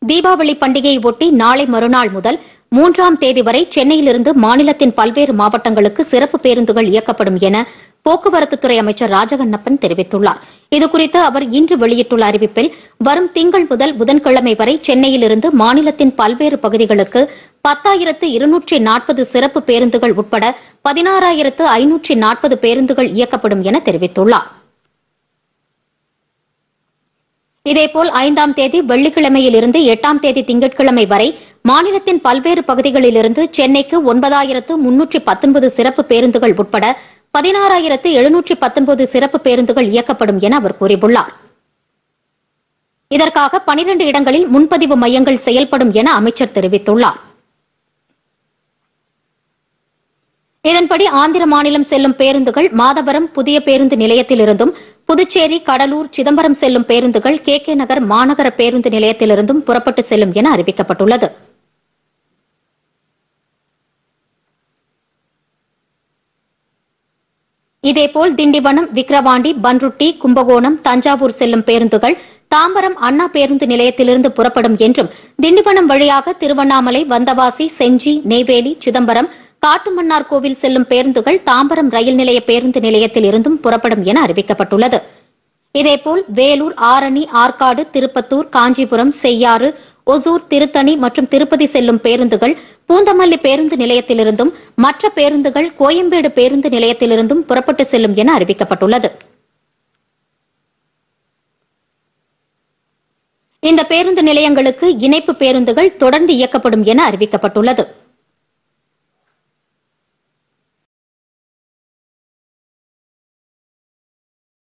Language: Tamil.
தீபாவளி பண்டிகையை ஒட்டி நாளை மறுநாள் முதல் மூன்றாம் தேதி வரை சென்னையிலிருந்து மாநிலத்தின் பல்வேறு மாவட்டங்களுக்கு சிறப்பு பேருந்துகள் இயக்கப்படும் என போக்குவரத்துத்துறை அமைச்சர் ராஜகண்ணப்பன் தெரிவித்துள்ளார் இதுகுறித்து அவர் இன்று வெளியிட்டுள்ள அறிவிப்பில் வரும் திங்கள் முதல் புதன்கிழமை வரை சென்னையிலிருந்து மாநிலத்தின் பல்வேறு பகுதிகளுக்கு பத்தாயிரத்து இருநூற்றி நாற்பது சிறப்பு பேருந்துகள் உட்பட பதினாறாயிரத்து ஐநூற்றி நாற்பது பேருந்துகள் இயக்கப்படும் என தெரிவித்துள்ளார் இதேபோல் ஐந்தாம் தேதி வெள்ளிக்கிழமையிலிருந்து எட்டாம் தேதி திங்கட்கிழமை வரை மாநிலத்தின் பல்வேறு பகுதிகளிலிருந்து சென்னைக்கு ஒன்பதாயிரத்து முன்னூற்றி பத்தொன்பது சிறப்பு பேருந்துகள் உட்பட பதினாறாயிரத்து எழுநூற்றி பத்தொன்பது சிறப்பு பேருந்துகள் இயக்கப்படும் என அவர் கூறியுள்ளார் இதற்காக பனிரண்டு இடங்களில் முன்பதிவு மையங்கள் செயல்படும் என அமைச்சர் தெரிவித்துள்ளார் இதன்படி ஆந்திர மாநிலம் செல்லும் பேருந்துகள் மாதவரம் புதிய பேருந்து நிலையத்திலிருந்தும் புதுச்சேரி கடலூர் சிதம்பரம் செல்லும் பேருந்துகள் கே கே நகர் மாநகர பேருந்து நிலையத்திலிருந்தும் புறப்பட்டு செல்லும் என அறிவிக்கப்பட்டுள்ளது இதேபோல் திண்டிவனம் விக்கிரவாண்டி பன்ருட்டி கும்பகோணம் தஞ்சாவூர் செல்லும் பேருந்துகள் தாம்பரம் அண்ணா பேருந்து நிலையத்திலிருந்து புறப்படும் என்றும் திண்டிவனம் வழியாக திருவண்ணாமலை வந்தவாசி செஞ்சி நெய்வேலி சிதம்பரம் காட்டுமன்னார் கோவில் செல்லும் பேருந்துகள் தாம்பரம் ரயில் நிலைய பேருந்து நிலையத்தில் இருந்தும் புறப்படும் என அறிவிக்கப்பட்டுள்ளது இதேபோல் வேலூர் ஆரணி ஆற்காடு திருப்பத்தூர் காஞ்சிபுரம் செய்யாறு ஒசூர் திருத்தணி மற்றும் திருப்பதி செல்லும் பேருந்துகள் பூந்தமல்லி பேருந்து நிலையத்திலிருந்தும் மற்ற பேருந்துகள் கோயம்பேடு பேருந்து நிலையத்திலிருந்தும் புறப்பட்டு செல்லும் என அறிவிக்கப்பட்டுள்ளது இந்த பேருந்து நிலையங்களுக்கு இணைப்பு பேருந்துகள் தொடர்ந்து இயக்கப்படும் என அறிவிக்கப்பட்டுள்ளது